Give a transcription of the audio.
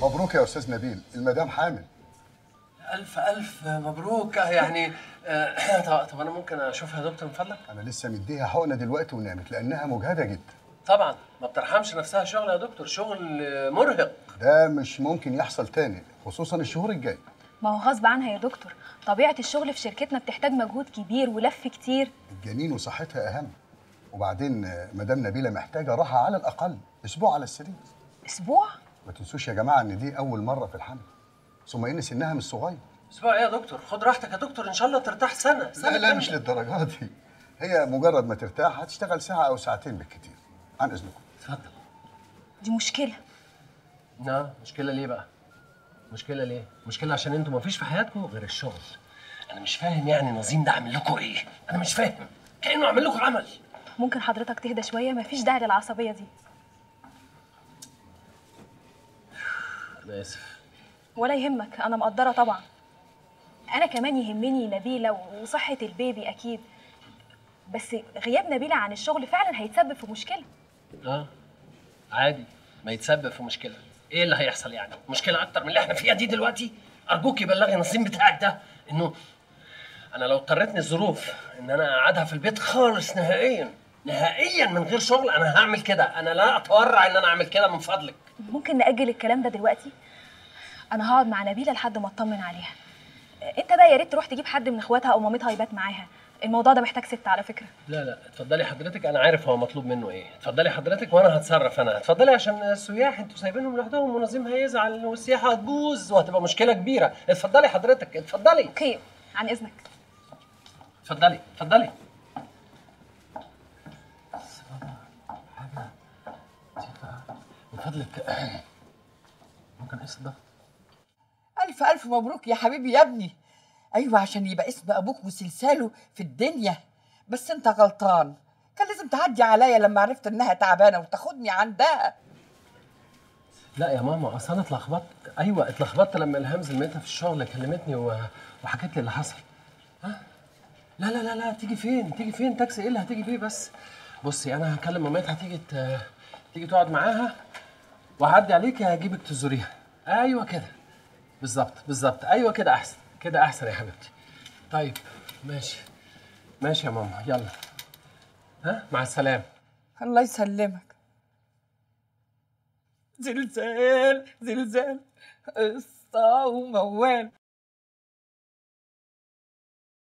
مبروك يا استاذ نبيل المدام حامل الف الف مبروك يعني آه، طب طب انا ممكن اشوفها يا دكتور من فضلك انا لسه مديها حقنه دلوقتي ونامت لانها مجهده جدا طبعا ما بترحمش نفسها شغل يا دكتور شغل آه، مرهق ده مش ممكن يحصل تاني خصوصا الشهور الجايه ما هو غصب عنها يا دكتور طبيعه الشغل في شركتنا بتحتاج مجهود كبير ولف كتير الجنين وصحتها اهم وبعدين آه، مدام نبيله محتاجه راحه على الاقل اسبوع على السرير اسبوع ما تنسوش يا جماعه ان دي اول مره في الحمل ثم ان سنها مش صغير اسبوع ايه يا دكتور خد راحتك يا دكتور ان شاء الله ترتاح سنه سنه لا لا كاملة. مش للدرجات دي هي مجرد ما ترتاح هتشتغل ساعه او ساعتين بالكتير عن اذنكم اتفضل دي مشكله لا مشكله ليه بقى مشكله ليه مشكله عشان انتوا ما فيش في حياتكم غير الشغل انا مش فاهم يعني نظيم ده عامل لكم ايه انا مش فاهم كانه عامل لكم عمل ممكن حضرتك تهدى شويه مفيش داعي للعصبيه دي انا اسف ولا يهمك انا مقدره طبعا انا كمان يهمني نبيله وصحه البيبي اكيد بس غياب نبيله عن الشغل فعلا هيتسبب في مشكله اه عادي ما يتسبب في مشكله ايه اللي هيحصل يعني مشكله اكتر من اللي احنا فيها دي دلوقتي ارجوك بلغي النظيم بتاعك ده انه انا لو اضطرتني الظروف ان انا اقعدها في البيت خالص نهائيا نهائيا من غير شغل انا هعمل كده انا لا اتورع ان انا اعمل كده من فضلك ممكن ناجل الكلام ده دلوقتي انا هقعد مع نبيله لحد ما اطمن عليها انت بقى يا ريت تروح تجيب حد من اخواتها او مامتها يبات معاها الموضوع ده محتاج ست على فكره لا لا اتفضلي حضرتك انا عارف هو مطلوب منه ايه اتفضلي حضرتك وانا هتصرف انا اتفضلي عشان السياح انتوا سايبينهم لوحدهم ونظيم هيزعل والسياحه هتبوظ وهتبقى مشكله كبيره اتفضلي حضرتك اتفضلي اوكي عن اذنك اتفضلي اتفضلي من فضلك ممكن اقيس الضغط ألف ألف مبروك يا حبيبي يا ابني أيوة عشان يبقى اسم أبوك وسلساله في الدنيا بس أنت غلطان كان لازم تعدي عليا لما عرفت إنها تعبانة وتاخدني عندها لا يا ماما اصل انا اتلخبطت ايوه اتلخبطت لما الهام زميلتها في الشغل كلمتني و... وحكت لي اللي حصل ها لا لا لا لا تيجي فين تيجي فين تاكسي ايه اللي هتيجي فيه بس بصي انا هكلم مامتها تيجي ت... تيجي تقعد معاها وهعدي عليك هجيبك تزوريها ايوه كده بالظبط بالظبط ايوه كده احسن كده احسن يا حبيبتي طيب ماشي ماشي يا ماما يلا ها مع السلامه الله يسلمك زلزال زلزال قصة وموال